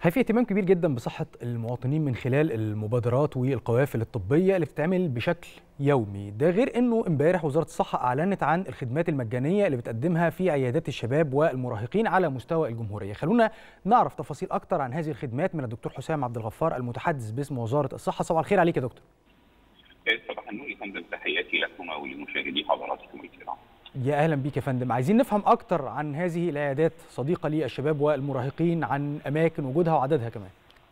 هل في اهتمام كبير جدا بصحة المواطنين من خلال المبادرات والقوافل الطبية اللي بتتعمل بشكل يومي ده غير انه امبارح وزارة الصحة اعلنت عن الخدمات المجانية اللي بتقدمها في عيادات الشباب والمراهقين على مستوى الجمهورية خلونا نعرف تفاصيل اكتر عن هذه الخدمات من الدكتور حسام عبد الغفار المتحدث باسم وزارة الصحة صباح الخير عليك يا دكتور صباح النور يا فندم تحياتي لكم ولمشاهدي حضراتكم الكرام يا اهلا بيك يا فندم عايزين نفهم اكتر عن هذه العيادات صديقه للشباب والمراهقين عن اماكن وجودها وعددها كمان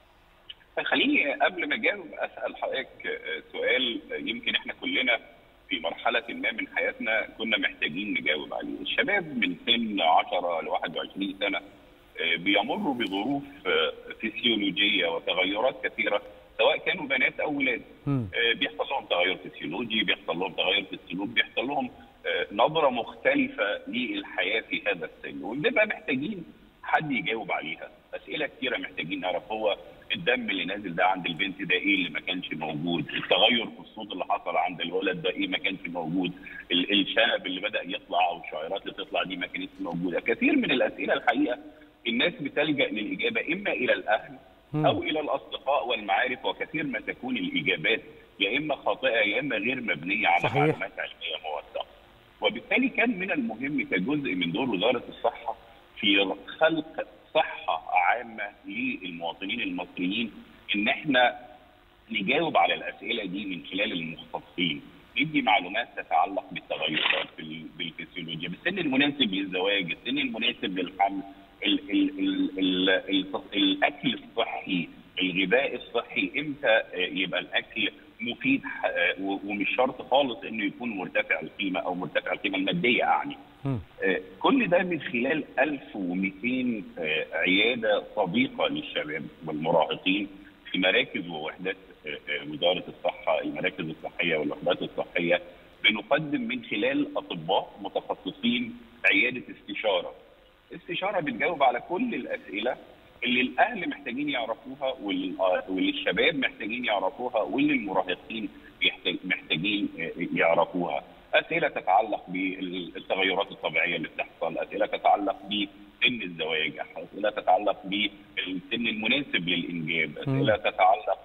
خليني قبل ما اجاوب اسال حضرتك سؤال يمكن احنا كلنا في مرحله ما من حياتنا كنا محتاجين نجاوب عليه الشباب من سن 10 ل 21 سنه بيمروا بظروف فسيولوجيه وتغيرات كثيره سواء كانوا بنات او ولاد بيحصل لهم تغير فسيولوجي بيحصل لهم تغير في السلوك بيحصل لهم نظره مختلفه للحياه في هذا السن وبنبقى محتاجين حد يجاوب عليها اسئله كثيره محتاجين نعرف هو الدم اللي نازل ده عند البنت ده ايه اللي ما كانش موجود التغير في الصوت اللي حصل عند الولد ده ايه ما كانش موجود الشنب اللي بدا يطلع او الشعيرات اللي تطلع دي ما كانتش موجوده كثير من الاسئله الحقيقه الناس بتلجا للاجابه اما الى الاهل او الى الاصدقاء والمعارف وكثير ما تكون الاجابات يا اما خاطئه يا اما غير مبنيه على صحيح. معلومات علميه موثقه وبالتالي كان من المهم كجزء من دور وزاره الصحه في خلق صحه عامه للمواطنين المصريين ان احنا نجاوب على الاسئله دي من خلال المختصين ندي معلومات تتعلق بالتغيرات بالفسيولوجيا بالسن المناسب للزواج السن المناسب للحمل ال ال ال ال ال الاكل الصحي الغذاء الصحي امتى يبقى الاكل مفيد ومش شرط خالص انه يكون مرتفع القيمه او مرتفع القيمه الماديه يعني كل ده من خلال 1200 عياده صديقه للشباب والمراهقين في مراكز ووحدات وزاره الصحه المراكز الصحيه والوحدات الصحيه بنقدم من خلال اطباء متخصصين عياده استشاره استشاره بتجاوب على كل الاسئله اللي الاهل محتاجين يعرفوها واللي الشباب محتاجين يعرفوها واللي المراهقين محتاجين يعرفوها اسئله تتعلق بالتغيرات الطبيعيه اللي بتحصل اسئله تتعلق بسن الزواج اسئله تتعلق بالسن المناسب للانجاب اسئله تتعلق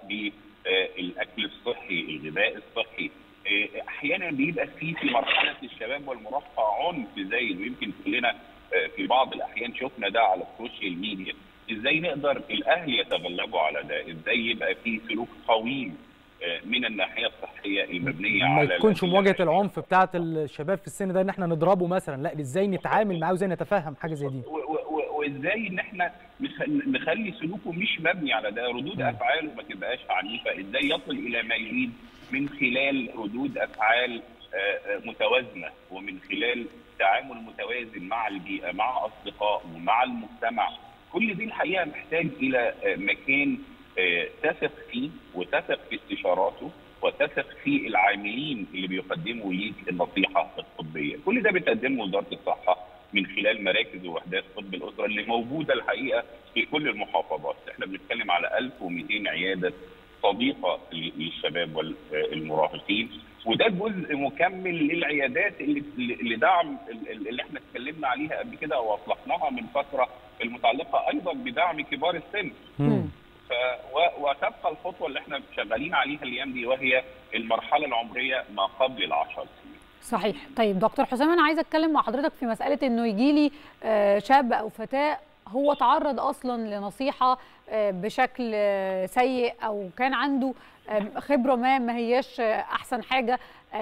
بالاكل الصحي الغذاء الصحي احيانا بيبقى في في مرحله الشباب والمراهقه عنف زايد ويمكن كلنا في بعض الاحيان شفنا ده على السوشيال ميديا ازاي نقدر الاهل يتغلبوا على ده ازاي يبقى في سلوك قويم من الناحيه الصحيه المبنيه ما على ما تكونش مواجهه العنف بتاعه الشباب في السن ده ان احنا نضربه مثلا لا ازاي نتعامل معاه وازاي نتفهم حاجه زي دي وازاي ان احنا نخلي سلوكه مش مبني على ده ردود افعاله ما تبقاش عنيفه ازاي يصل الى ما يريد من خلال ردود افعال متوازنه ومن خلال تعامل متوازن مع البيئه مع اصدقائه ومع المجتمع كل دي الحقيقه محتاج الى مكان تثق فيه وتثق في استشاراته وتثق في العاملين اللي بيقدموا ليك النصيحه الطبيه، كل ده بتقدمه وزاره الصحه من خلال مراكز ووحدات طب الاسره اللي موجوده الحقيقه في كل المحافظات، احنا بنتكلم على 1200 عياده صديقه للشباب والمراهقين وده جزء مكمل للعيادات اللي لدعم اللي احنا اتكلمنا عليها قبل كده واطلقناها من فتره المتعلقه ايضا بدعم كبار السن. ف وتبقى الخطوه اللي احنا شغالين عليها الايام دي وهي المرحله العمريه ما قبل العشر سنين. صحيح طيب دكتور حسام انا عايزه اتكلم مع حضرتك في مساله انه يجي لي شاب او فتاه هو تعرض اصلا لنصيحه بشكل سيء او كان عنده خبره ما ما هياش احسن حاجه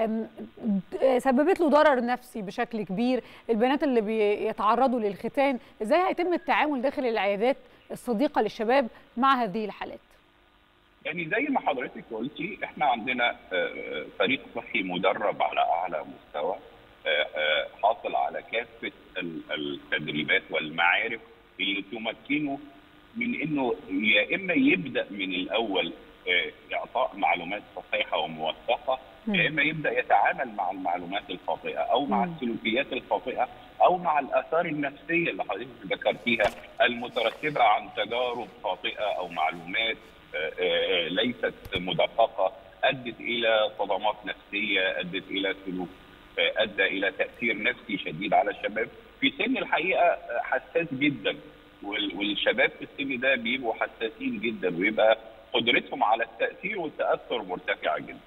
سببت له ضرر نفسي بشكل كبير البنات اللي بيتعرضوا للختان ازاي هيتم التعامل داخل العيادات الصديقه للشباب مع هذه الحالات يعني زي ما حضرتك قلتي احنا عندنا فريق صحي مدرب على اعلى مستوى حاصل على كافه التدريبات والمعارف اللي تمكنه من انه يا اما يبدا من الاول اعطاء معلومات صحيحه وموثقه يا اما يبدا يتعامل مع المعلومات الخاطئه او مع السلوكيات الخاطئه او مع الاثار النفسيه اللي حضرتك ذكرتيها المترتبه عن تجارب خاطئه او معلومات ليست مدققه ادت الى صدمات نفسيه ادت الى سلوك ادى الى تاثير نفسي شديد على الشباب في سن الحقيقه حساس جدا والشباب في السن ده بيبقوا حساسين جدا ويبقى قدرتهم على التاثير والتاثر مرتفعه جدا.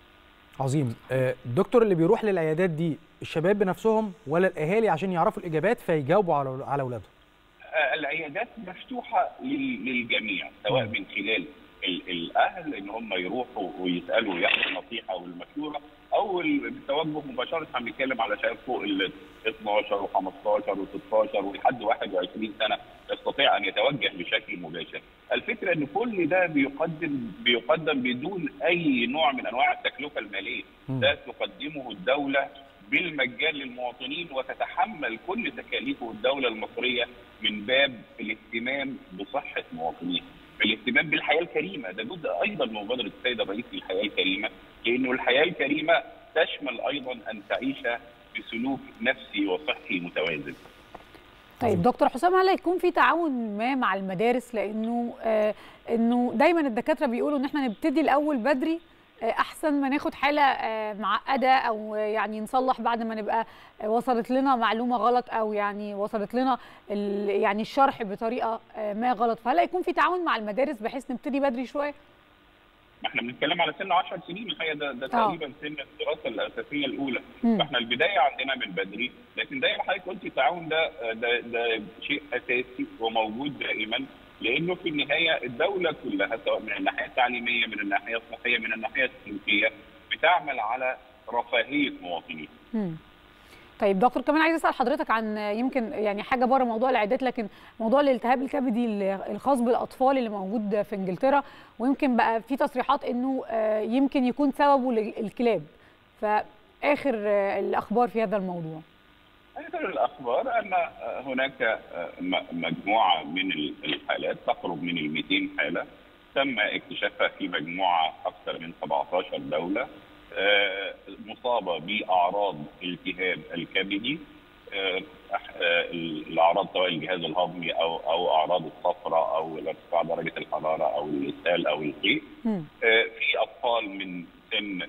عظيم الدكتور اللي بيروح للعيادات دي الشباب بنفسهم ولا الاهالي عشان يعرفوا الاجابات فيجاوبوا على على اولادهم العيادات مفتوحه للجميع سواء من خلال الاهل ان هم يروحوا ويسالوا وياخدوا النصيحه والمشوره او بالتوجه مباشره بنتكلم على شباب فوق ال 12 و15 و16 ولحد 21 سنه يستطيع ان يتوجه بشكل مباشر. الفكره ان كل ده بيقدم بيقدم بدون اي نوع من انواع التكلفه الماليه، ده تقدمه الدوله بالمجان للمواطنين وتتحمل كل تكاليفه الدوله المصريه من باب الاهتمام بصحه مواطنيها. الاهتمام بالحياه الكريمه ده جزء ايضا من مبادره السيد الرئيس للحياه الكريمه لانه الحياه الكريمه تشمل ايضا ان تعيش بسلوك نفسي وصحي متوازن. طيب دكتور حسام هل هيكون في تعاون ما مع المدارس لانه آه انه دايما الدكاتره بيقولوا ان احنا نبتدي الاول بدري آه احسن ما ناخد حاله آه معقده او يعني نصلح بعد ما نبقى وصلت لنا معلومه غلط او يعني وصلت لنا يعني الشرح بطريقه ما غلط فهل هيكون في تعاون مع المدارس بحيث نبتدي بدري شويه؟ ما احنا بنتكلم على سن 10 سنين الحقيقه ده, ده تقريبا سن الدراسه الاساسيه الاولى م. فاحنا البدايه عندنا من بدري لكن زي ما حضرتك قلتي التعاون ده ده ده شيء اساسي وموجود دائما لانه في النهايه الدوله كلها سواء من الناحيه التعليميه من الناحيه الصحيه من الناحيه السلوكيه بتعمل على رفاهيه مواطنيها. طيب دكتور كمان عايز اسال حضرتك عن يمكن يعني حاجه بره موضوع العيادات لكن موضوع الالتهاب الكبدي الخاص بالاطفال اللي موجود في انجلترا ويمكن بقى في تصريحات انه يمكن يكون سببه الكلاب فاخر الاخبار في هذا الموضوع اخر الاخبار ان هناك مجموعه من الحالات تقرب من ال 200 حاله تم اكتشافها في مجموعه اكثر من 17 دوله مصابه باعراض التهاب الكبدي الاعراض سواء الجهاز الهضمي او او اعراض الصفرة او ارتفاع درجه الحراره او الاسهال او القيء في اطفال من سن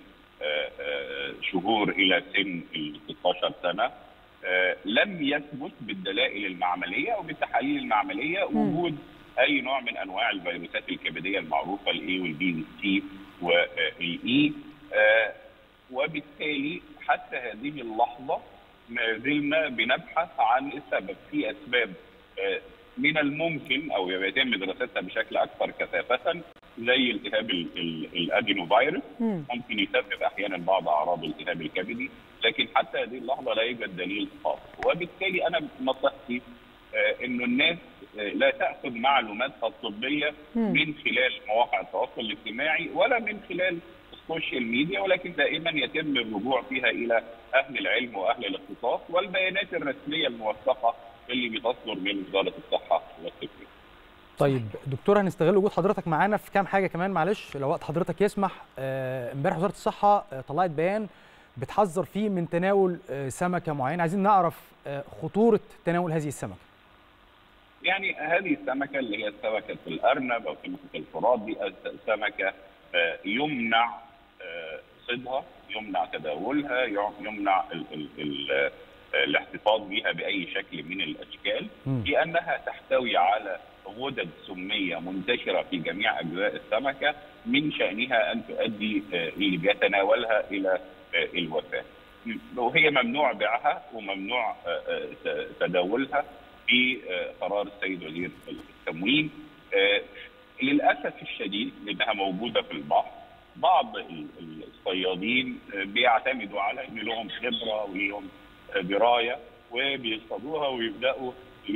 شهور الى سن ال 16 سنه لم يثبت بالدلائل المعمليه وبالتحاليل المعمليه وجود اي نوع من انواع الفيروسات الكبديه المعروفه الاي والبي والسي والاي آه وبالتالي حتى هذه اللحظه ما زلنا بنبحث عن السبب في اسباب آه من الممكن او يتم دراستها بشكل اكثر كثافه زي التهاب الادينوفيروس ممكن يسبب احيانا بعض اعراض الالتهاب الكبدي لكن حتى هذه اللحظه لا يوجد دليل خاص وبالتالي انا نصيحتي آه انه الناس لا تاخذ معلوماتها الطبيه من خلال مواقع التواصل الاجتماعي ولا من خلال السوشيال ميديا ولكن دائما يتم الرجوع فيها الى اهل العلم واهل الاختصاص والبيانات الرسميه الموثقه اللي بتصدر من وزاره الصحه والتكنولوجيا. طيب دكتور هنستغل وجود حضرتك معانا في كام حاجه كمان معلش لو وقت حضرتك يسمح امبارح وزاره الصحه طلعت بيان بتحذر فيه من تناول سمكه معينه عايزين نعرف خطوره تناول هذه السمكه. يعني هذه السمكه اللي هي سمكه الارنب او سمكه الفرات دي سمكه يمنع صيدها يمنع تداولها يمنع ال ال ال الاحتفاظ بها باي شكل من الاشكال لانها تحتوي على غدد سميه منتشره في جميع اجزاء السمكه من شانها ان تؤدي اللي بيتناولها الى الوفاه. وهي ممنوع بيعها وممنوع تداولها في قرار السيد وزير التموين للاسف الشديد لانها موجوده في البحر بعض الصيادين بيعتمدوا على ان لهم خبره ولهم درايه وبيصطادوها ويبداوا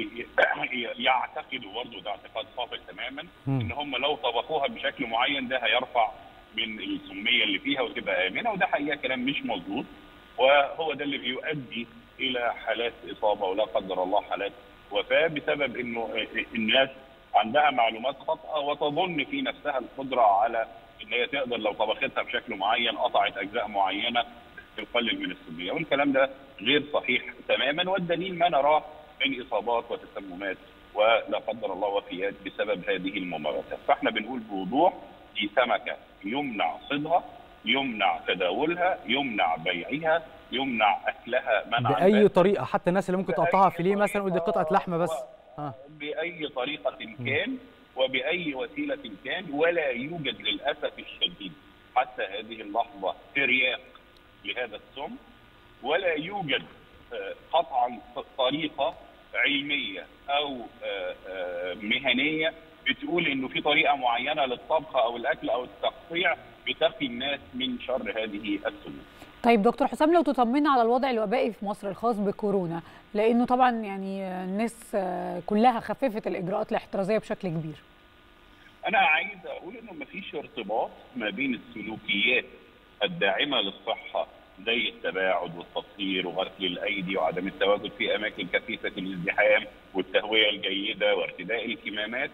يعتقدوا برضه ده اعتقاد خاطئ تماما ان هم لو طبخوها بشكل معين ده هيرفع من السميه اللي فيها وتبقى امنه وده حقيقه كلام مش مظبوط وهو ده اللي بيؤدي الى حالات اصابه ولا قدر الله حالات وفاه بسبب انه الناس عندها معلومات خاطئه وتظن في نفسها القدره على ان هي تقدر لو طبختها بشكل معين قطعت اجزاء معينه تقلل من السميه والكلام ده غير صحيح تماما والدليل ما نراه من اصابات وتسممات ولا قدر الله وفيات بسبب هذه الممارسات فاحنا بنقول بوضوح دي سمكه يمنع صيدها يمنع تداولها يمنع بيعها يمنع اكلها منعا باي طريقه حتى الناس اللي ممكن تقطعها فيليه مثلا ودي قطعه لحمه بس آه. باي طريقه كان وباي وسيله كان ولا يوجد للاسف الشديد حتى هذه اللحظه ترياق لهذا السم ولا يوجد آه، قطعا طريقه علميه او آه، آه، مهنيه بتقول انه في طريقه معينه للطبخ او الاكل او التقطيع بتقي الناس من شر هذه السموم. طيب دكتور حسام لو تطمنا على الوضع الوبائي في مصر الخاص بكورونا لانه طبعا يعني الناس آه، كلها خففت الاجراءات الاحترازيه بشكل كبير. انا عايز اقول انه مفيش ارتباط ما بين السلوكيات الداعمه للصحه زي التباعد والتطهير وغسل الايدي وعدم التواجد في اماكن كثيفه الازدحام والتهويه الجيده وارتداء الكمامات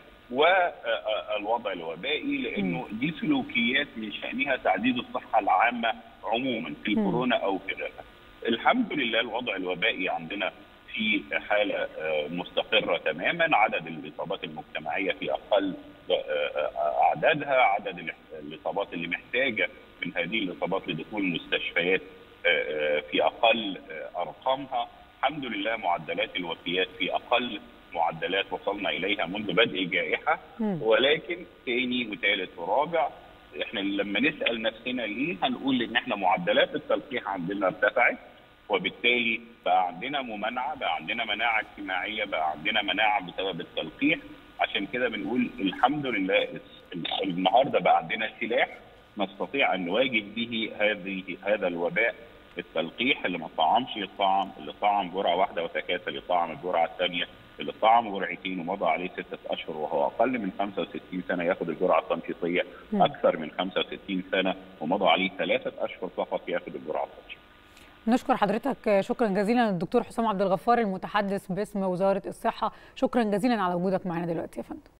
والوضع الوبائي لانه دي سلوكيات من شانها تعزيز الصحه العامه عموما في كورونا او في غيرها. الحمد لله الوضع الوبائي عندنا في حاله آه، مستقره تماما عدد الاصابات المجتمعيه في اقل آه، آه، اعدادها عدد الاح- الاصابات اللي محتاجه من هذه الاصابات لدخول المستشفيات آه، آه، في اقل آه، ارقامها الحمد لله معدلات الوفيات في اقل معدلات وصلنا اليها منذ بدء الجائحه مم. ولكن ثاني وثالث ورابع احنا لما نسال نفسنا ليه هنقول ان احنا معدلات التلقيح عندنا ارتفعت وبالتالي بقى عندنا ممانعه بقى عندنا مناعه اجتماعيه بقى عندنا مناعه بسبب التلقيح عشان كده بنقول الحمد لله ال- النهارده بقى عندنا سلاح نستطيع ان نواجه به هذه هذا الوباء التلقيح اللي ما طعمش يطعم اللي طعم جرعه واحده وتكاسل يطعم الجرعه الثانيه اللي طعم جرعتين ومضى عليه ستة أشهر وهو أقل من 65 سنة ياخد الجرعة التنشيطية مم. أكثر من 65 سنة ومضى عليه ثلاثة أشهر فقط ياخد الجرعة التنشيطية نشكر حضرتك شكرا جزيلا الدكتور حسام عبد الغفار المتحدث باسم وزاره الصحه شكرا جزيلا على وجودك معنا دلوقتي يا فندم.